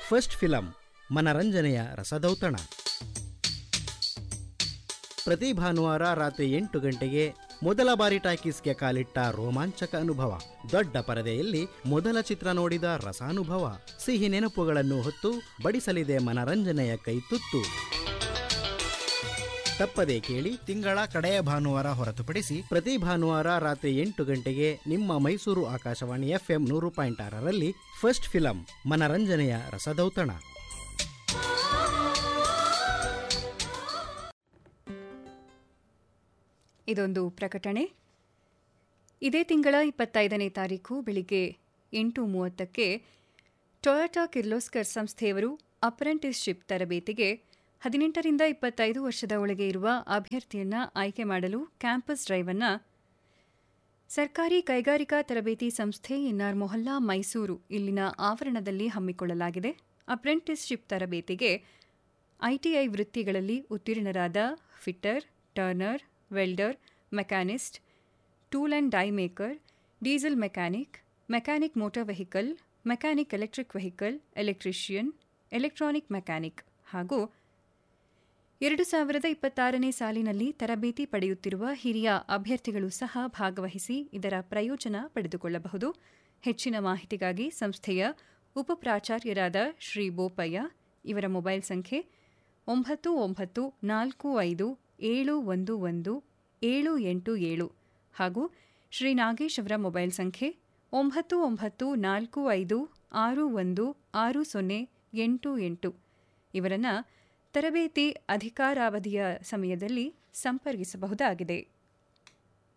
first film ಮನರಂಜನೆಯ ರಸದೌತಣ ಪ್ರತಿ ಭಾನುವಾರ ರಾತ್ರಿ ಎಂಟು ಗಂಟೆಗೆ ಮೊದಲ ಬಾರಿ ಟಾಕೀಸ್ಗೆ ಕಾಲಿಟ್ಟ ರೋಮಾಂಚಕ ಅನುಭವ ದೊಡ್ಡ ಪರದೆಯಲ್ಲಿ ಮೊದಲ ಚಿತ್ರ ನೋಡಿದ ರಸಾನುಭವ ಸಿಹಿ ನೆನಪುಗಳನ್ನು ಹೊತ್ತು ಬಡಿಸಲಿದೆ ಮನರಂಜನೆಯ ಕೈತುತ್ತು ತಪ್ಪದೆ ಕೇಳಿ ತಿಂಗಳ ಕಡೆಯ ಭಾನುವಾರ ಹೊರತುಪಡಿಸಿ ಪ್ರತಿ ಭಾನುವಾರ ರಾತ್ರಿ ಎಂಟು ಗಂಟೆಗೆ ನಿಮ್ಮ ಮೈಸೂರು ಆಕಾಶವಾಣಿ ಎಫ್ಎಂ ನೂರು ಪಾಯಿಂಟ್ ಆರರಲ್ಲಿ ಫಸ್ಟ್ ಫಿಲಂ ಮನರಂಜನೆಯ ರಸದೌತಣ ಇದೊಂದು ಪ್ರಕಟಣೆ ಇದೇ ತಿಂಗಳ ಇಪ್ಪತ್ತೈದನೇ ತಾರೀಕು ಬೆಳಿಗ್ಗೆ ಎಂಟು ಮೂವತ್ತಕ್ಕೆ ಟೊಯೋಟಾ ಕಿರ್ಲೋಸ್ಕರ್ ಸಂಸ್ಥೆಯವರು ಅಪ್ರೆಂಟಿಸ್ಶಿಪ್ ತರಬೇತಿಗೆ ಹದಿನೆಂಟರಿಂದ ಇಪ್ಪತ್ತೈದು ವರ್ಷದ ಒಳಗೆ ಇರುವ ಅಭ್ಯರ್ಥಿಯನ್ನ ಆಯ್ಕೆ ಮಾಡಲು ಕ್ಯಾಂಪಸ್ ಡ್ರೈವ್ ಅನ್ನ ಸರ್ಕಾರಿ ಕೈಗಾರಿಕಾ ತರಬೇತಿ ಸಂಸ್ಥೆ ಎನ್ಆರ್ ಮೊಹಲ್ಲಾ ಮೈಸೂರು ಇಲ್ಲಿನ ಆವರಣದಲ್ಲಿ ಹಮ್ಮಿಕೊಳ್ಳಲಾಗಿದೆ ಅಪ್ರೆಂಟಿಸ್ಶಿಪ್ ತರಬೇತಿಗೆ ಐಟಿಐ ವೃತ್ತಿಗಳಲ್ಲಿ ಉತ್ತೀರ್ಣರಾದ fitter turner welder machinist tool and die maker diesel mechanic mechanic motor vehicle mechanic electric vehicle electrician electronic mechanic ಹಾಗೂ ಎರಡು ಸಾವಿರದ ಇಪ್ಪತ್ತಾರನೇ ಸಾಲಿನಲ್ಲಿ ತರಬೇತಿ ಪಡೆಯುತ್ತಿರುವ ಹಿರಿಯ ಅಭ್ಯರ್ಥಿಗಳು ಸಹ ಭಾಗವಹಿಸಿ ಇದರ ಪ್ರಯೋಜನ ಪಡೆದುಕೊಳ್ಳಬಹುದು ಹೆಚ್ಚಿನ ಮಾಹಿತಿಗಾಗಿ ಸಂಸ್ಥೆಯ ಉಪಪ್ರಾಚಾರ್ಯರಾದ ಶ್ರೀ ಬೋಪಯ್ಯ ಇವರ ಮೊಬೈಲ್ ಸಂಖ್ಯೆ ಒಂಬತ್ತು ಒಂಬತ್ತು ನಾಲ್ಕು ಐದು ಏಳು ಒಂದು ಒಂದು ಏಳು ಎಂಟು ಏಳು ಹಾಗೂ ಶ್ರೀ ನಾಗೇಶ್ ಅವರ ಮೊಬೈಲ್ ಸಂಖ್ಯೆ ಒಂಬತ್ತು ಒಂಬತ್ತು ನಾಲ್ಕು ಐದು ಆರು ಒಂದು ಆರು ಸೊನ್ನೆ ಎಂಟು ಎಂಟು ಇವರನ್ನು ತರಬೇತಿ ಅಧಿಕಾರಾವಧಿಯ ಸಮಯದಲ್ಲಿ ಸಂಪರ್ಕಿಸಬಹುದಾಗಿದೆ